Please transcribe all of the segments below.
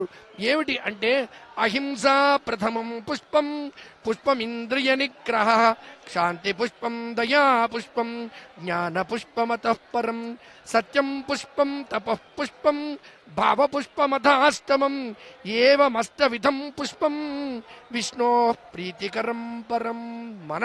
ఏమిటి అంటే అహింస ప్రథమం పుష్పం పుష్పమింద్రియ నిగ్రహ శాంతి పుష్పం దయా పుష్పం జ్ఞాన పుష్పమత పరం సత్యం పుష్పం తప పుష్పం భావ పుష్పమథాష్టమం ఏవమష్టవిధం పుష్పం విష్ణో ప్రీతికరం పరం మన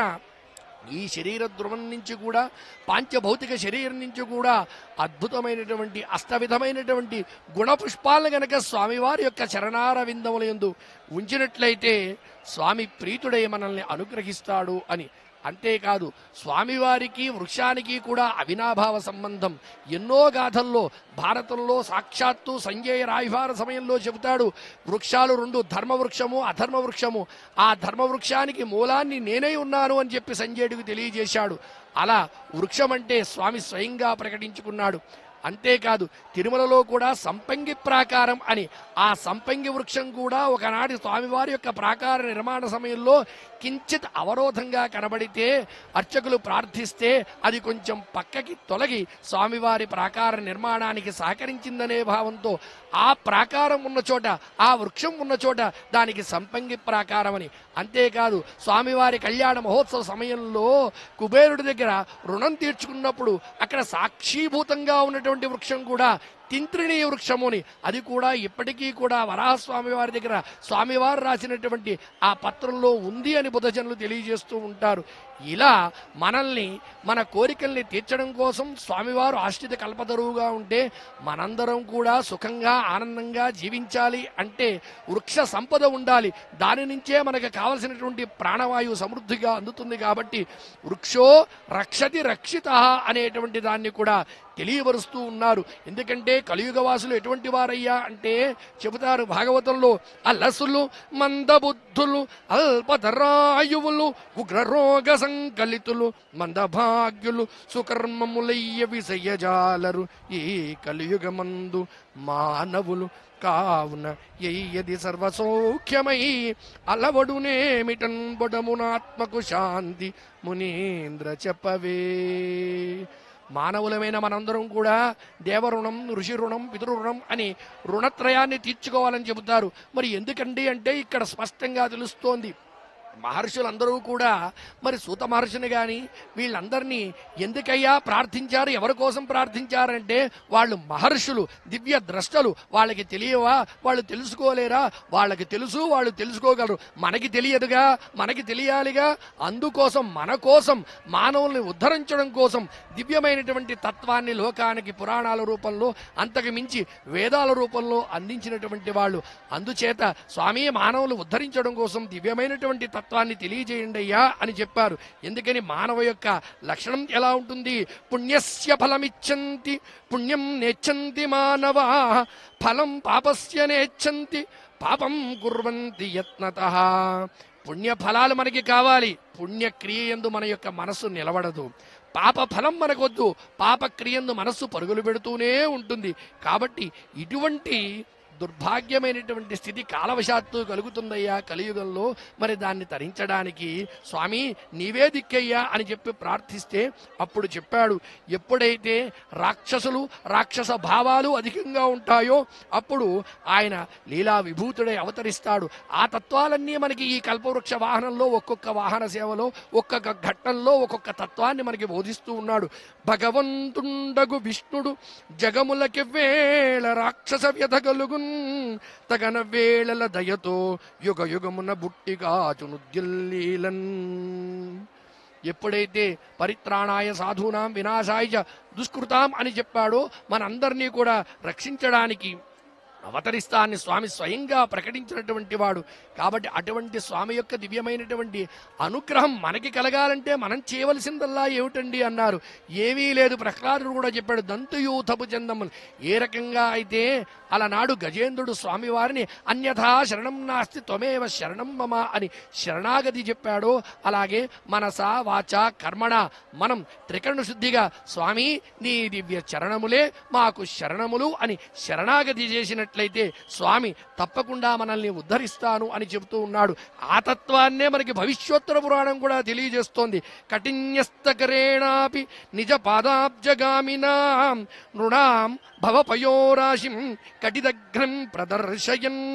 ఈ శరీర ధ్రువం నుంచి కూడా పాంచభౌతిక శరీరం నుంచి కూడా అద్భుతమైనటువంటి అష్టవిధమైనటువంటి గుణపుష్పాలను గనక స్వామివారి యొక్క చరణార విందముల యందు ఉంచినట్లయితే స్వామి ప్రీతుడై మనల్ని అనుగ్రహిస్తాడు అని అంతేకాదు స్వామివారికి వృక్షానికి కూడా అవినాభావ సంబంధం ఎన్నో గాథల్లో భారతంలో సాక్షాత్తు సంజయ రాయభార సమయంలో చెబుతాడు వృక్షాలు రెండు ధర్మవృక్షము అధర్మ వృక్షము ఆ ధర్మవృక్షానికి మూలాన్ని నేనే ఉన్నాను అని చెప్పి సంజయుడికి తెలియజేశాడు అలా వృక్షం అంటే స్వామి స్వయంగా ప్రకటించుకున్నాడు అంతేకాదు తిరుమలలో కూడా సంపంగి ప్రాకారం అని ఆ సంపంగి వృక్షం కూడా ఒకనాటి స్వామివారి యొక్క ప్రాకార నిర్మాణ సమయంలో కించిత్ అవరోధంగా కనబడితే అర్చకులు ప్రార్థిస్తే అది కొంచెం పక్కకి తొలగి స్వామివారి ప్రాకార నిర్మాణానికి సహకరించిందనే భావంతో ఆ ప్రాకారం ఉన్న చోట ఆ వృక్షం ఉన్న చోట దానికి సంపంగి ప్రాకారం అని అంతేకాదు స్వామివారి కళ్యాణ మహోత్సవ సమయంలో కుబేరుడి దగ్గర రుణం తీర్చుకున్నప్పుడు అక్కడ సాక్షీభూతంగా ఉన్నటువంటి వృక్షం కూడా తింత్రిణీ వృక్షముని అది కూడా ఇప్పటికీ కూడా వరాహస్వామి వారి దగ్గర స్వామివారు రాసినటువంటి ఆ పత్రంలో ఉంది అని బుధజనులు తెలియజేస్తూ ఉంటారు ఇలా మనల్ని మన కోరికల్ని తీర్చడం కోసం స్వామివారు ఆశ్రిత కల్పతరువుగా ఉంటే మనందరం కూడా సుఖంగా ఆనందంగా జీవించాలి అంటే వృక్ష సంపద ఉండాలి దాని నుంచే మనకు కావలసినటువంటి ప్రాణవాయువు సమృద్ధిగా అందుతుంది కాబట్టి వృక్షో రక్షతి రక్షిత అనేటువంటి దాన్ని కూడా తెలియబరుస్తూ ఉన్నారు ఎందుకంటే కలియుగ వాసులు ఎటువంటి వారయ్యా అంటే చెబుతారు భాగవతంలో అలసులు మందబుద్ధులు అల్పధరాయువులు ఉగ్రరోగ సంకలితులు మందభాగ్యులు సుకర్మములయ్య విషయజాలరు ఈ కలియుగమందు మానవులు కావున ఎయ్యది సర్వసౌఖ్యమై అలవడునేమిటన్ బొడమునాత్మకు శాంతి మునీంద్ర చెప్పవే మానవులమైన మనందరం కూడా దేవరుణం ఋషి రుణం పితృరుణం అని రుణత్రయాన్ని తీర్చుకోవాలని చెబుతారు మరి ఎందుకండి అంటే ఇక్కడ స్పష్టంగా తెలుస్తోంది మహర్షులందరూ కూడా మరి సూత మహర్షిని కానీ వీళ్ళందరినీ ఎందుకయ్యా ప్రార్థించారు ఎవరి కోసం ప్రార్థించారంటే వాళ్ళు మహర్షులు దివ్య ద్రష్టలు వాళ్ళకి తెలియవా వాళ్ళు తెలుసుకోలేరా వాళ్ళకి తెలుసు వాళ్ళు తెలుసుకోగలరు మనకి తెలియదుగా మనకి తెలియాలిగా అందుకోసం మన కోసం మానవుల్ని ఉద్ధరించడం కోసం దివ్యమైనటువంటి తత్వాన్ని లోకానికి పురాణాల రూపంలో అంతకు మించి వేదాల రూపంలో అందించినటువంటి వాళ్ళు అందుచేత స్వామి మానవులు ఉద్ధరించడం కోసం దివ్యమైనటువంటి తత్వాన్ని తెలియజేయండి అయ్యా అని చెప్పారు ఎందుకని మానవ యొక్క లక్షణం ఎలా ఉంటుంది పుణ్యస్య ఫలమిచ్చంతి పుణ్యం నేచ్చంతి మానవా ఫలం పాపస్య నేచ్చంతి పాపం కుర్వంతి యత్నత పుణ్య ఫలాలు మనకి కావాలి పుణ్యక్రియ యందు మన యొక్క మనస్సు నిలబడదు పాప ఫలం మనకొద్దు పాప క్రియందు మనస్సు పరుగులు పెడుతూనే ఉంటుంది కాబట్టి ఇటువంటి దుర్భాగ్యమైనటువంటి స్థితి కాలవశాత్తు కలుగుతుందయ్యా కలియుగంలో మరి దాన్ని తరించడానికి స్వామి నీవే దిక్కయ్యా అని చెప్పి ప్రార్థిస్తే అప్పుడు చెప్పాడు ఎప్పుడైతే రాక్షసులు రాక్షస భావాలు అధికంగా ఉంటాయో అప్పుడు ఆయన లీలా విభూతుడై అవతరిస్తాడు ఆ తత్వాలన్నీ మనకి ఈ కల్పవృక్ష వాహనంలో ఒక్కొక్క వాహన సేవలో ఒక్కొక్క ఘట్టంలో ఒక్కొక్క తత్వాన్ని మనకి బోధిస్తూ ఉన్నాడు భగవంతుండగు విష్ణుడు జగములకి వేళ రాక్షస వ్యధగలుగున్ తగన వేళల దయతో యుగ యుగమున బుట్టిగాచును దిల్లీలన్ ఎప్పుడైతే పరిత్రాణాయ సాధూనాం వినాశాయ చ దుష్కృతాం అని చెప్పాడో మనందరినీ కూడా రక్షించడానికి అవతరిస్తా అని స్వామి స్వయంగా ప్రకటించినటువంటి వాడు కాబట్టి అటువంటి స్వామి యొక్క దివ్యమైనటువంటి అనుగ్రహం మనకి కలగాలంటే మనం చేయవలసిందల్లా ఏమిటండి అన్నారు ఏమీ లేదు ప్రహ్లాదుడు కూడా చెప్పాడు దంతుయూథపు చందమ్మని ఏ రకంగా అయితే అలనాడు గజేంద్రుడు స్వామివారిని అన్యథా శరణం నాస్తి త్వమేవ శరణం మమ అని శరణాగతి చెప్పాడో అలాగే మనస వాచ కర్మణ మనం త్రికరణ శుద్ధిగా స్వామి నీ దివ్య చరణములే మాకు శరణములు అని శరణాగతి చేసినట్లయితే ఉన్నట్లయితే స్వామి తప్పకుండా మనల్ని ఉద్ధరిస్తాను అని చెబుతూ ఉన్నాడు ఆ తత్వాన్నే మనకి భవిష్యోత్తర పురాణం కూడా తెలియజేస్తోంది కఠిన్యస్తకరేణాపి నిజ పాదాబ్జగామినా నృణాం భవపయోరాశిం కటిదగ్రం ప్రదర్శయన్